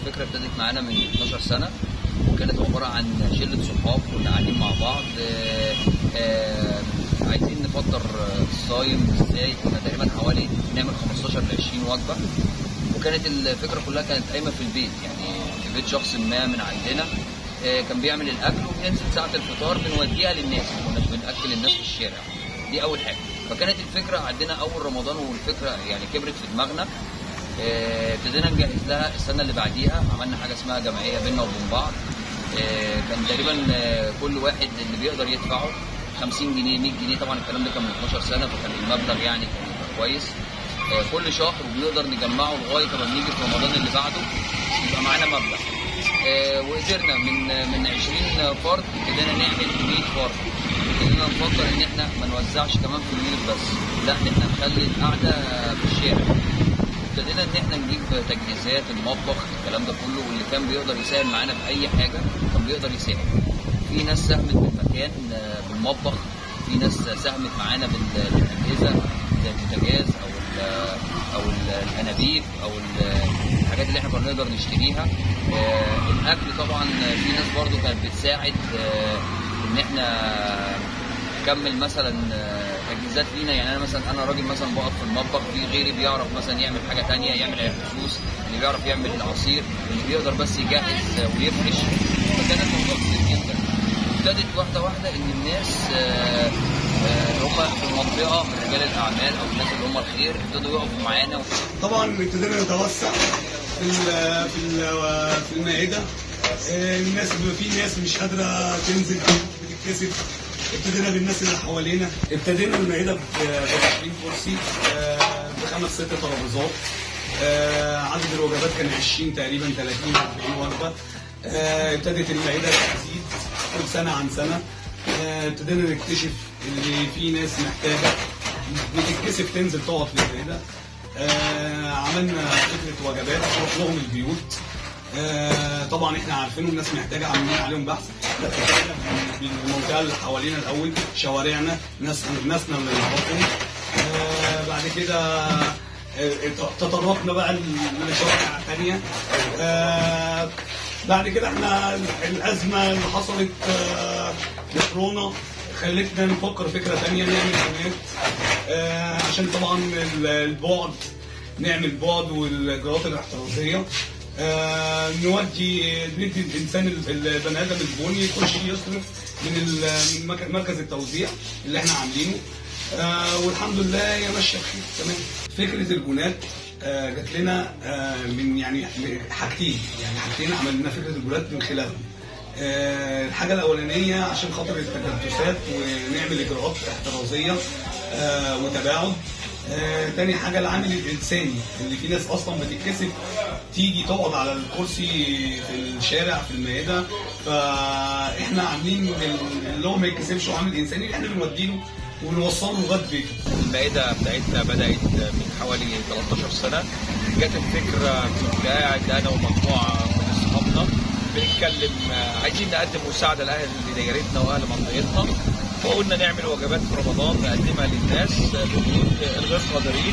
الفكره ابتدت معانا من 12 سنه وكانت عباره عن شله صحاب كنا قاعدين مع بعض آه، آه، عايزين نفطر الصايم ازاي كنا تقريبا حوالي نعمل 15 ل 20 وجبه وكانت الفكره كلها كانت قايمه في البيت يعني في بيت شخص ما من عندنا آه، كان بيعمل الاكل وبننزل ساعه الفطار بنوديها للناس ما كناش بناكل الناس في الشارع دي اول حاجه فكانت الفكره عندنا اول رمضان والفكره يعني كبرت في دماغنا آه، ابتدينا نجهز لها السنه اللي بعديها عملنا حاجه اسمها جمعيه بيننا وبين بعض آه، كان تقريبا آه، كل واحد اللي بيقدر يدفعه 50 جنيه 100 جنيه طبعا الكلام ده كان من 12 سنه فكان المبلغ يعني كان يبقى كويس آه، كل شهر وبنقدر نجمعه لغايه ما بنيجي في رمضان اللي بعده يبقى معانا مبلغ آه، وقدرنا من من 20 فرد ابتدينا نعمل 100 فرد ابتدينا نفكر ان احنا ما نوزعش كمان في البيوت بس لا احنا نخلي القعده في الشارع ابتدينا ان احنا نجيب تجهيزات المطبخ الكلام ده كله واللي كان بيقدر يساهم معانا في اي حاجه كان بيقدر يساهم في ناس ساهمت بالمكان آه، بالمطبخ في ناس ساهمت معانا بال- بالاجهزه زي البوتاجاز او ال- او ال- الانابيب او ال- الحاجات اللي احنا كنا نقدر نشتريها آه، الاكل طبعا في ناس برضو كانت بتساعد آه، ان احنا نكمل مثلا آه، تجهيزات لينا يعني انا مثلا انا راجل مثلا بقف في المطبخ في غيري بيعرف مثلا يعمل حاجه تانية يعمل الفسوس اللي بيعرف يعمل العصير اللي بيقدر بس يجهز آه، ويفرش فكان الموضوع كبير جدا ابتدت واحده واحده ان الناس آه، آه، هم في المنطقه من رجال الاعمال او الناس اللي هم الخير ابتدوا يقفوا معانا طبعا ابتدينا نتوسع في ال- في ال- في المائده آه، الناس في ناس مش قادره تنزل بتتكسف ابتدينا بالناس اللي حوالينا ابتدينا المائده ب 20 كرسي آه، بخمس ست ترابيزات آه، عدد الوجبات كان 20 تقريبا 30 40 وجبه آه، ابتدت المائده تزيد كل سنه عن سنه آه، ابتدينا نكتشف ان في ناس محتاجه بتتكسف تنزل تقعد في المائده آه، عملنا فكره وجبات نروح لهم البيوت آه، طبعا احنا عارفين الناس محتاجه عاملين عليهم بحث ابتدينا بالمنطقه اللي حوالينا الاول شوارعنا ناس ناسنا اللي نعرفهم آه، بعد كده آه، تطرقنا بقى لشوارع تانية آه، بعد كده احنا الازمه اللي حصلت آه، لكورونا خلتنا نفكر فكره تانية نعمل قناه آه، عشان طبعا ال- البعد نعمل بعد والاجراءات الاحترازيه آه، نودي ندي الانسان ال- البني ادم البني يخش يصرف من ال- من مك- مركز التوزيع اللي احنا عاملينه آه، والحمد لله هي ماشيه بخير تمام فكره البنات آه، جات لنا آه، من يعني حاجتين يعني حاجتين عملنا فكره البنات من خلالهم آه، الحاجه الاولانيه عشان خاطر التكدسات ونعمل اجراءات احترازيه آه، وتباعد آه، تاني حاجه العامل الانساني اللي في ناس اصلا بتتكسف تيجي تقعد على الكرسي في الشارع في المائده فاحنا عاملين اللي هو ما يتكسفش وعامل انساني اللي احنا بنوديه له وبنوصله لغايه بيته المائدة بتاعتنا بدأت من حوالي 13 سنة جت الفكرة كنت قاعد أنا ومجموعة من أصحابنا بنتكلم آه، عايزين نقدم مساعدة لأهل دايرتنا وأهل منطقتنا فقلنا نعمل وجبات في رمضان نقدمها للناس آه، بوجود الغير قادرين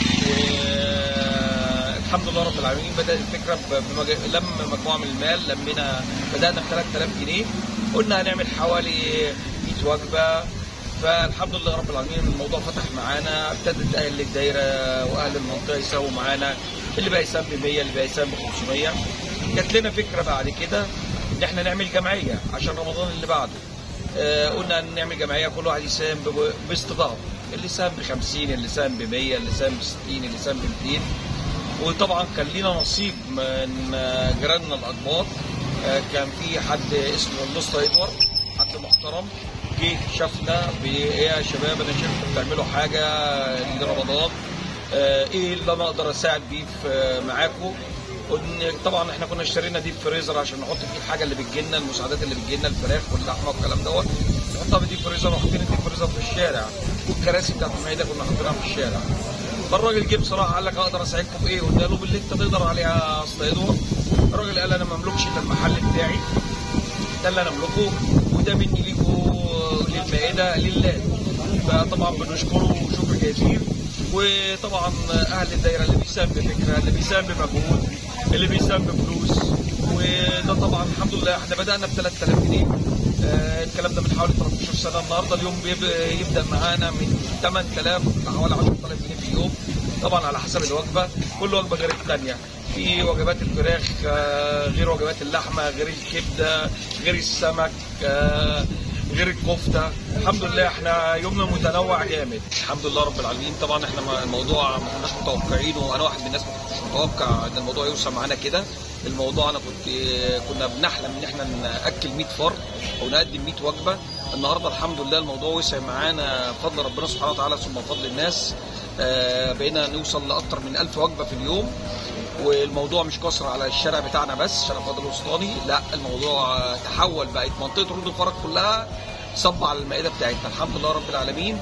و- الحمد لله رب العالمين بدأت الفكرة ب- بمج- لم مجموعة من المال لمينا بدأنا ب 3000 جنيه قلنا هنعمل حوالي 100 وجبة فالحمد لله رب العالمين الموضوع فتح معانا ابتدت اهل الدايره واهل المنطقه يساووا معانا اللي بقى يساهم ب 100 اللي بقى يساهم ب 500 جات لنا فكره بعد كده ان احنا نعمل جمعيه عشان رمضان اللي بعده آه قلنا نعمل جمعيه كل واحد يساهم ب- باستطاعته اللي ساهم ب 50 اللي ساهم ب 100 اللي ساهم ب 60 اللي ساهم ب 200 وطبعا كان لينا نصيب من آه، جيراننا الاقباط آه، كان في حد اسمه النصر ادوارد حد محترم جه شافنا بايه يا شباب انا شايفكم بتعملوا حاجه لرمضان آه، ايه اللي انا اقدر اساعد بيه في آه، معاكم قلنا- طبعا احنا كنا اشترينا ديب فريزر عشان نحط فيه الحاجه اللي بتجيلنا المساعدات اللي بتجيلنا الفراخ واللحمه والكلام دوت نحطها في ديب فريزر وحاطين الديب فريزر في الشارع والكراسي بتاعت المعده كنا حاطينها في الشارع فالراجل جه بصراحه قال لك اقدر اساعدكم بايه؟ قلنا له باللي انت تقدر عليه يا اسطى ادوارد الراجل قال انا ما املكش الا المحل بتاعي ده اللي انا املكه وده مني ليكوا للمائده لله فطبعا بنشكره شكر جزيل وطبعا اهل الدايره اللي بيساهم بفكره اللي بيساهم بمجهود اللي بيساهم بفلوس وده طبعا الحمد لله احنا بدانا ب 3000 جنيه آه، الكلام ده من حوالي 13 سنه النهارده اليوم بيب- يبدا معانا من 8000 لحوالي 10000 جنيه في اليوم طبعا على حسب الوجبه كل وجبه غير الثانيه في وجبات الفراخ آه، غير وجبات اللحمه غير الكبده غير السمك آه، غير الكفته الحمد لله احنا يومنا متنوع جامد الحمد لله رب العالمين طبعا احنا ما- الموضوع ما كناش متوقعينه وانا واحد من الناس ما كنتش متوقع ان الموضوع يوصل معانا كده الموضوع انا كنت كنا بنحلم ان احنا ناكل 100 فرد او نقدم 100 وجبه النهارده الحمد لله الموضوع وسع معانا بفضل ربنا سبحانه وتعالى ثم بفضل الناس آه، بقينا نوصل لاكثر من 1000 وجبه في اليوم والموضوع مش قصر على الشارع بتاعنا بس شارع فاضل الوسطاني لا الموضوع آه، تحول بقت منطقه رود الفرج كلها صب على المائده بتاعتنا الحمد لله رب العالمين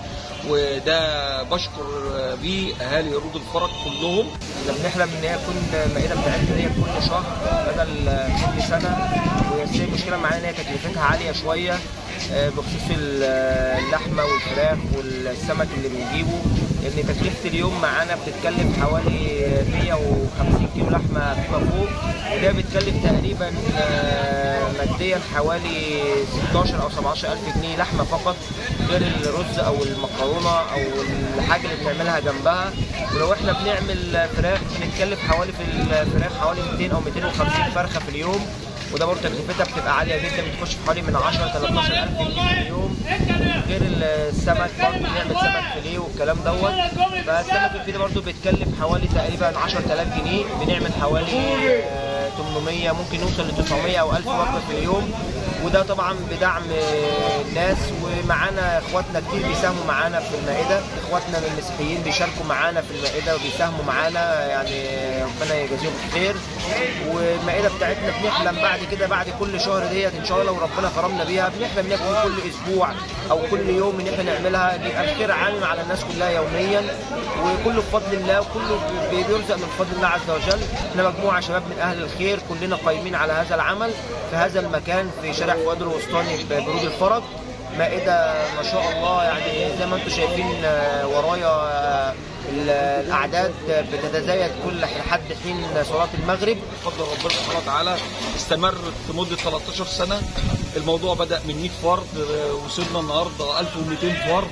وده بشكر آه، بيه اهالي رود الفرج كلهم احنا بنحلم ان هي تكون المائده بتاعتنا دي كل شهر بدل كل سنه وهي المشكله معانا ان هي تكلفتها عاليه شويه آه، بخصوص ال- اللحمه والفراخ والسمك اللي بنجيبه لان تكلفه اليوم معانا بتتكلف حوالي 150 كيلو لحمه فيما فوق وده بتكلف تقريبا آه، ماديا حوالي 16 او 17 الف جنيه لحمه فقط غير الرز او المكرونه او الحاجه اللي بنعملها جنبها ولو احنا بنعمل فراخ بنتكلف حوالي في الفراخ حوالي 200 او 250 فرخه في اليوم وده برضه تكلفتها بتبقى عاليه جدا بتخش في حوالي من 10 ل 13 الف جنيه في اليوم غير السمك برضه بنعمل سمك فيليه والكلام دوت فالسمك الفيليه برضه بيتكلف حوالي تقريبا 10000 جنيه بنعمل حوالي آه، 800 ممكن نوصل ل 900 او 1000 وجبه في اليوم وده طبعا بدعم آه، الناس ومعانا اخواتنا كتير بيساهموا معانا في المائده اخواتنا المسيحيين بيشاركوا معانا في المائده وبيساهموا معانا يعني ربنا يجازيهم خير والمائده بتاعتنا بنحلم بعد كده بعد كل شهر ديت ان شاء الله لو ربنا كرمنا بيها بنحلم ان يكون كل اسبوع او كل يوم ان احنا نعملها بيبقى الخير عام على الناس كلها يوميا وكله بفضل الله وكله بي- بيرزق من فضل الله عز وجل احنا مجموعه شباب من اهل الخير كلنا قايمين على هذا العمل في هذا المكان في شارع فؤاد الوسطاني برود الفرج مائدة ما شاء الله يعني زي ما انتم شايفين آه، ورايا آه، ال- الأعداد بتتزايد كل حد حين صلاة المغرب بفضل ربنا سبحانه وتعالى استمرت لمده 13 سنه الموضوع بدا من 100 فرد آه، وصلنا النهارده 1200 فرد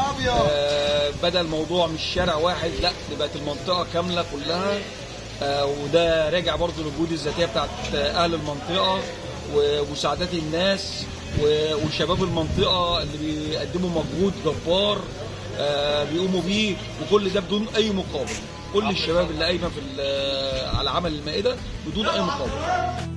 آه، بدا الموضوع مش شارع واحد لا دي بقت المنطقه كامله كلها آه، وده راجع برضو للجهود الذاتيه بتاعت اهل المنطقه ومساعدات الناس و- وشباب المنطقه اللي بيقدموا مجهود جبار آه، بيقوموا بيه وكل ده بدون اي مقابل كل الشباب اللي قايمه في ال- على عمل المائده بدون اي مقابل